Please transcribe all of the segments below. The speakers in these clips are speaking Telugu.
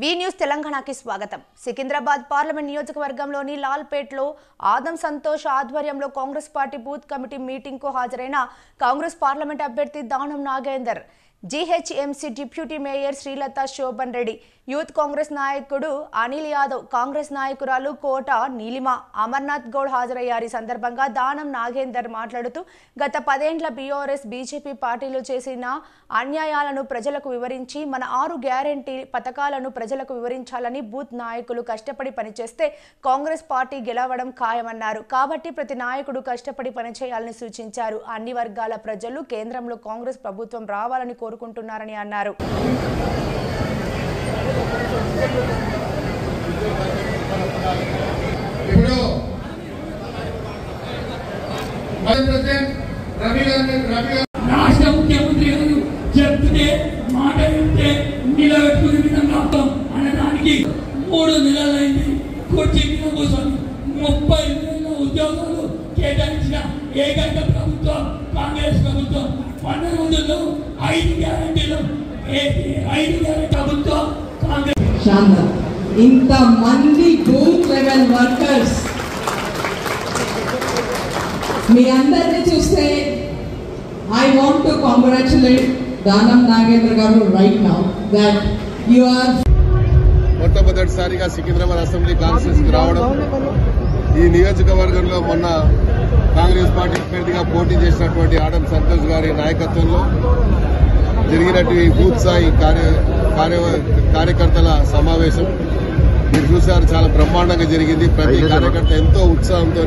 వి న్యూస్ తెలంగాణకి స్వాగతం సికింద్రాబాద్ పార్లమెంట్ నియోజకవర్గంలోని లాల్పేట్లో ఆదం సంతోష్ ఆధ్వర్యంలో కాంగ్రెస్ పార్టీ బూత్ కమిటీ మీటింగ్కు హాజరైన కాంగ్రెస్ పార్లమెంట్ అభ్యర్థి Danam Nagender GHMC deputy mayor Srilatha Shobhan Reddy youth Congress నాయకుడు అనిల్ యాదవ్ కాంగ్రెస్ నాయకురాలు కోట నీలిమ అమర్నాథ్ గౌడ్ హాజరయ్యారు ఈ సందర్భంగా దానం నాగేందర్ మాట్లాడుతూ గత పదేండ్ల బీఆర్ఎస్ బీజేపీ పార్టీలు చేసిన అన్యాయాలను ప్రజలకు వివరించి మన ఆరు గ్యారంటీ పథకాలను ప్రజలకు వివరించాలని బూత్ నాయకులు కష్టపడి పనిచేస్తే కాంగ్రెస్ పార్టీ గెలవడం ఖాయమన్నారు కాబట్టి ప్రతి నాయకుడు కష్టపడి పనిచేయాలని సూచించారు అన్ని వర్గాల ప్రజలు కేంద్రంలో కాంగ్రెస్ ప్రభుత్వం రావాలని కోరుకుంటున్నారని అన్నారు ఇప్పుడు వైస్ ప్రెసిడెంట్ రవి గారిని రవి గారు రాష్ట్ర ముఖ్యమంత్రి గారు చెప్తే మాట వింటే నిలబెట్టుకునే విధంగా ఉంటాం అనడానికి మూడు నెలలైంది కుర్చీ మీద కూర్చొని ముప్పై వేల ఉద్యోగాలు కేటాయించిన ఏకైక ప్రభుత్వం కాంగ్రెస్ ప్రభుత్వం పన్నెండు వందలు ఐదు గ్యారంటీలు ఏ- ఐదు గ్యారంటీ ప్రభుత్వం కాంగ్రెస్ శాంతం ఇంతమంది బూత్ లెవెల్ వర్కర్స్ మీ అందరినీ చూస్తే I want to congratulate Danam Nagendra గారు right now that you are మొట్టమొదటిసారిగా సికింద్రాబాద్ అసెంబ్లీ కాన్స్టిట్యూన్సీకి రావడం ఈ నియోజకవర్గంలో మొన్న కాంగ్రెస్ పార్టీ అభ్యర్థిగా పోటీ చేసినటువంటి ఆడం సంతోష్ గారి నాయకత్వంలో జరిగినటువంటి బూత్ స్థాయి కార్య కార్య కార్యకర్తల సమావేశం మీరు చూశారు చాలా బ్రహ్మాండంగా జరిగింది ప్రతి కార్యకర్త ఎంతో ఉత్సాహంతో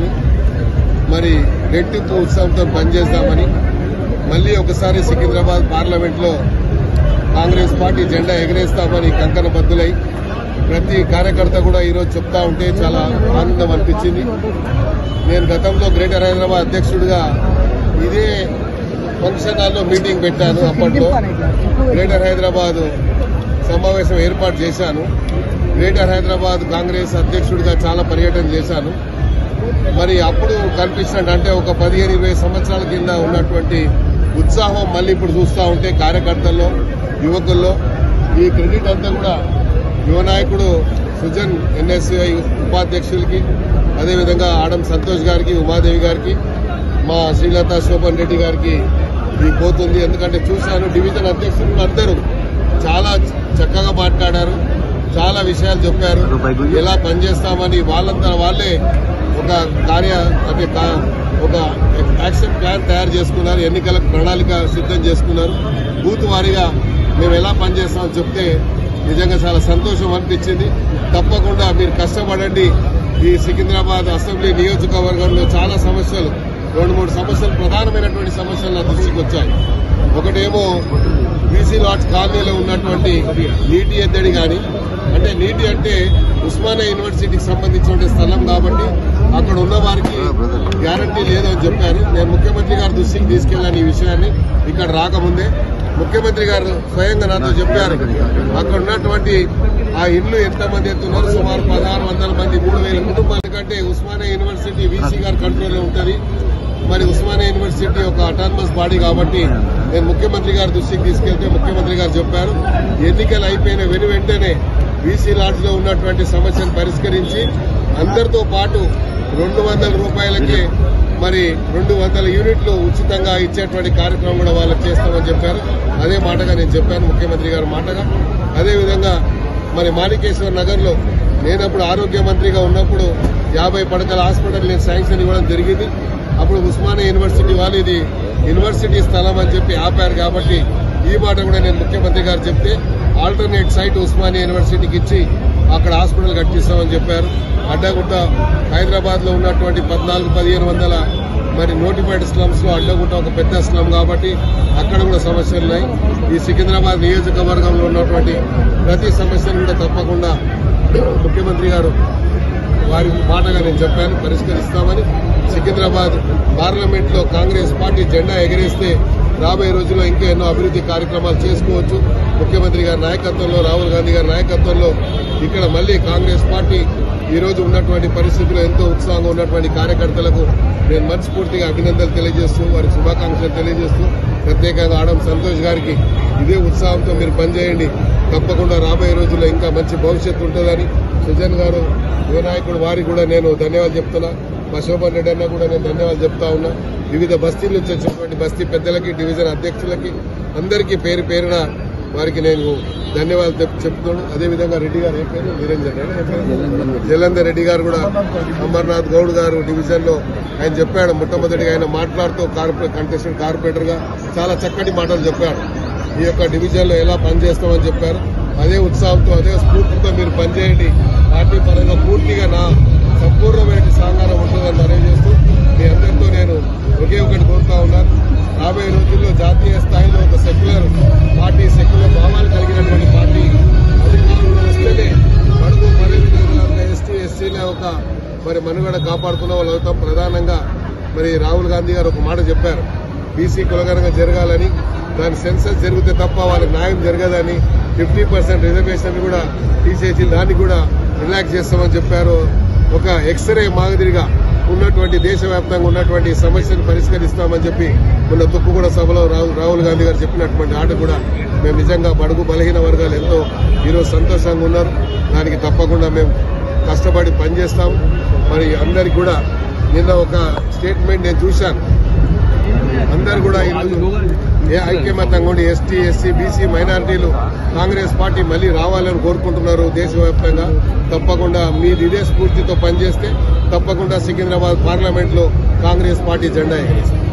మరి రెట్టింపు ఉత్సాహంతో పనిచేద్దామని మళ్ళీ ఒకసారి సికింద్రాబాద్ పార్లమెంట్లో కాంగ్రెస్ పార్టీ జెండా ఎగరేస్తామని కంకణ బద్దులై ప్రతి కార్యకర్త కూడా ఈరోజు చెప్తా ఉంటే చాలా ఆనందం అనిపించింది నేను గతంలో గ్రేటర్ హైదరాబాద్ అధ్యక్షుడిగా ఇదే ఫంక్షన్ హాల్లో మీటింగ్ పెట్టాను అప్పట్లో గ్రేటర్ హైదరాబాద్ సమావేశం ఏర్పాటు చేశాను గ్రేటర్ హైదరాబాద్ కాంగ్రెస్ అధ్యక్షుడిగా చాలా పర్యటన చేశాను మరి అప్పుడు కనిపించినట్టు అంటే ఒక పదిహేను ఇరవై సంవత్సరాల కింద ఉన్నటువంటి ఉత్సాహం మళ్ళీ ఇప్పుడు చూస్తూ ఉంటే కార్యకర్తల్లో యువకుల్లో ఈ క్రెడిట్ అంతా కూడా యువ నాయకుడు సుజన్ ఎన్ఎస్ఐ ఉపాధ్యక్షులకి అదేవిధంగా ఆడం సంతోష్ గారికి ఉమాదేవి గారికి మా శ్రీలత శోభన్ రెడ్డి గారికి ఇది పోతుంది ఎందుకంటే చూశాను డివిజన్ అధ్యక్షులు అందరూ చాలా చక్కగా మాట్లాడారు చాలా విషయాలు చెప్పారు ఎలా పనిచేస్తామని వాళ్ళంతా వాళ్ళే ఒక కార్య అంటే కా- ఒక యాక్షన్ ప్లాన్ తయారు చేసుకున్నారు ఎన్నికలకు ప్రణాళిక సిద్ధం చేసుకున్నారు బూత్ వారీగా మేము ఎలా పనిచేస్తామని చెప్తే నిజంగా చాలా సంతోషం అనిపించింది తప్పకుండా మీరు కష్టపడండి ఈ సికింద్రాబాద్ అసెంబ్లీ నియోజకవర్గంలో చాలా సమస్యలు రెండు మూడు సమస్యలు ప్రధానమైనటువంటి సమస్యలు నా దృష్టికి వచ్చాయి ఒకటేమో బీసీ లాట్స్ కాలనీలో ఉన్నటువంటి నీటి ఎద్దడి కానీ అంటే నీటి అంటే ఉస్మానియా యూనివర్సిటీకి సంబంధించిన స్థలం కాబట్టి అక్కడ ఉన్న వారికి గ్యారంటీ లేదని చెప్పారు నేను ముఖ్యమంత్రి గారి దృష్టికి తీసుకెళ్లాను ఈ విషయాన్ని ఇక్కడ రాకముందే ముఖ్యమంత్రి గారు స్వయంగా నాతో చెప్పారు అక్కడ ఉన్నటువంటి ఆ ఇల్లు ఎంతమంది ఎత్తున్నారు సుమారు పదహారు వందల మంది మూడు వేల కుటుంబాల కంటే ఉస్మానియా యూనివర్సిటీ వీసీ గారి కంట్రోల్లో ఉంటుంది మరి ఉస్మానియా యూనివర్సిటీ ఒక అటానమస్ బాడీ కాబట్టి నేను ముఖ్యమంత్రి గారి దృష్టికి తీసుకెళ్తే ముఖ్యమంత్రి గారు చెప్పారు ఎన్నికలు అయిపోయిన వెను వెంటనే బీసీ లాడ్జ్ లో ఉన్నటువంటి సమస్యను పరిష్కరించి అందరితో పాటు రెండు వందల రూపాయలకే మరి రెండు వందల యూనిట్లు ఉచితంగా ఇచ్చేటువంటి కార్యక్రమం కూడా వాళ్ళకి చేస్తామని చెప్పారు అదే మాటగా నేను చెప్పాను ముఖ్యమంత్రి గారి మాటగా అదేవిధంగా మరి మాణికేశ్వర్ నగర్ లో నేనప్పుడు ఆరోగ్య మంత్రిగా ఉన్నప్పుడు యాభై పడకల హాస్పిటల్ నేను శాంక్షన్ ఇవ్వడం జరిగింది అప్పుడు ఉస్మానియా యూనివర్సిటీ వాళ్ళు ఇది యూనివర్సిటీ స్థలం అని చెప్పి ఆపారు కాబట్టి ఈ మాట కూడా నేను ముఖ్యమంత్రి గారు చెప్తే ఆల్టర్నేట్ సైట్ ఉస్మానియా యూనివర్సిటీకి ఇచ్చి అక్కడ హాస్పిటల్ కట్టిస్తామని చెప్పారు అడ్డగుట్ట హైదరాబాద్ లో ఉన్నటువంటి పద్నాలుగు పదిహేను వందల మరి నోటిఫైడ్ స్లమ్స్ లో అడ్డగుట్ట ఒక పెద్ద స్లమ్ కాబట్టి అక్కడ కూడా సమస్యలు ఉన్నాయి ఈ సికింద్రాబాద్ నియోజకవర్గంలో ఉన్నటువంటి ప్రతి సమస్యను కూడా తప్పకుండా ముఖ్యమంత్రి గారు వారి మాటగా నేను చెప్పాను పరిష్కరిస్తామని సికింద్రాబాద్ పార్లమెంట్ లో కాంగ్రెస్ పార్టీ జెండా ఎగరేస్తే రాబోయే రోజుల్లో ఇంకా ఎన్నో అభివృద్ధి కార్యక్రమాలు చేసుకోవచ్చు ముఖ్యమంత్రి గారి నాయకత్వంలో రాహుల్ గాంధీ గారి నాయకత్వంలో ఇక్కడ మళ్ళీ కాంగ్రెస్ పార్టీ ఈ రోజు ఉన్నటువంటి పరిస్థితుల్లో ఎంతో ఉత్సాహంగా ఉన్నటువంటి కార్యకర్తలకు నేను మనస్ఫూర్తిగా అభినందనలు తెలియజేస్తూ వారికి శుభాకాంక్షలు తెలియజేస్తూ ప్రత్యేకంగా ఆడం సంతోష్ గారికి ఇదే ఉత్సాహంతో మీరు పనిచేయండి తప్పకుండా రాబోయే రోజుల్లో ఇంకా మంచి భవిష్యత్తు ఉంటుందని సుజన్ గారు యువ నాయకుడు వారికి కూడా నేను ధన్యవాదాలు చెప్తున్నా మా శోభన్ రెడ్డి అన్న కూడా నేను ధన్యవాదాలు చెప్తా ఉన్నా వివిధ బస్తీల నుంచి వచ్చినటువంటి బస్తీ పెద్దలకి డివిజన్ అధ్యక్షులకి అందరికీ పేరు పేరున వారికి నేను ధన్యవాదాలు చెప్- చెప్తున్నాను అదేవిధంగా రెడ్డి గారు ఏ పేరు నిరంజన్ రెడ్డి, ఏ పేరు? జలంధర్ రెడ్డి గారు కూడా అమర్నాథ్ గౌడ్ గారు డివిజన్ లో ఆయన చెప్పాడు మొట్టమొదటిగా ఆయన మాట్లాడుతూ కార్పొరేట్ కంటెస్టెంట్ కార్పొరేటర్ గా చాలా చక్కటి మాటలు చెప్పాడు ఈ యొక్క డివిజన్ లో ఎలా పనిచేస్తామని చెప్పారు అదే ఉత్సాహంతో అదే స్ఫూర్తితో మీరు పనిచేయండి పార్టీ పరంగా పూర్తిగా నా సంపూర్ణమైన సహకారం ఉంటుందని తెలియజేస్తూ మీ అందరితో నేను ఒకే ఒకటి కోరుతా ఉన్నాను రాబోయే రోజుల్లో జాతీయ స్థాయిలో ఒక సెక్యులర్ పార్టీ సెక్యులర్ భావాలు కలిగినటువంటి పార్టీ అధికారంలో వస్తేనే బడుగు బలహీన ఎస్టీ ఎస్సీల ఒక మరి మనుగడ కాపాడుకున్న వాళ్ళు అవుతాం ప్రధానంగా మరి రాహుల్ గాంధీ గారు ఒక మాట చెప్పారు బీసీ కులగరంగా జరగాలని దాని సెన్సస్ జరిగితే తప్ప వాళ్ళకి న్యాయం జరగదని ఫిఫ్టీ పర్సెంట్ రిజర్వేషన్ కూడా తీసేసి దాన్ని కూడా రిలాక్స్ చేస్తామని చెప్పారు ఒక ఎక్స్రే మాదిరిగా ఉన్నటువంటి దేశవ్యాప్తంగా ఉన్నటువంటి సమస్యను పరిష్కరిస్తామని చెప్పి మొన్న తుక్కుగూడ సభలో రాహుల్ రాహుల్ గాంధీ గారు చెప్పినటువంటి ఆట కూడా మేము నిజంగా బడుగు బలహీన వర్గాలు ఎంతో ఈరోజు సంతోషంగా ఉన్నారు దానికి తప్పకుండా మేము కష్టపడి పనిచేస్తాం మరి అందరికి కూడా నిన్న ఒక స్టేట్మెంట్ నేను చూశాను అందరు కూడా ఈరోజు ఏ ఐక్యమత్యంగా ఉండి ఎస్టీ ఎస్సీ బీసీ మైనారిటీలు కాంగ్రెస్ పార్టీ మళ్ళీ రావాలని కోరుకుంటున్నారు దేశవ్యాప్తంగా తప్పకుండా మీరు ఇదే స్ఫూర్తితో పనిచేస్తే తప్పకుండా సికింద్రాబాద్ పార్లమెంట్ లో కాంగ్రెస్ పార్టీ జెండా ఎగరేస్తారు